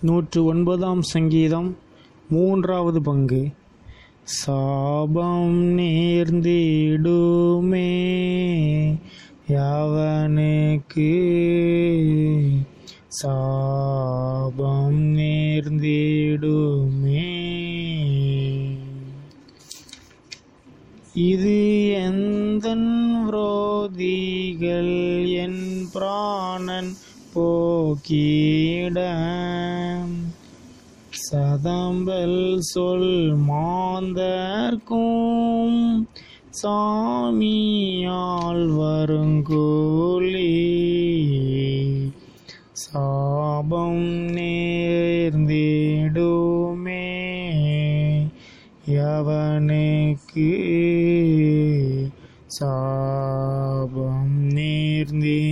நூற்று ஒன்பதாம் சங்கீதம் மூன்றாவது பங்கு சாபம் நேர்ந்திடுமே யாவனுக்கு சாபம் நேர்ந்திடுமே இது எந்தன் விரோதிகள் என் பிராணன் போக்கிட சதம்பல் சொல் மாந்தர்க்கும் சாமியால் வருங்கோலி சாபம் நேர்ந்திடுமே எவனுக்கு சாபம் நேர்ந்திடுமே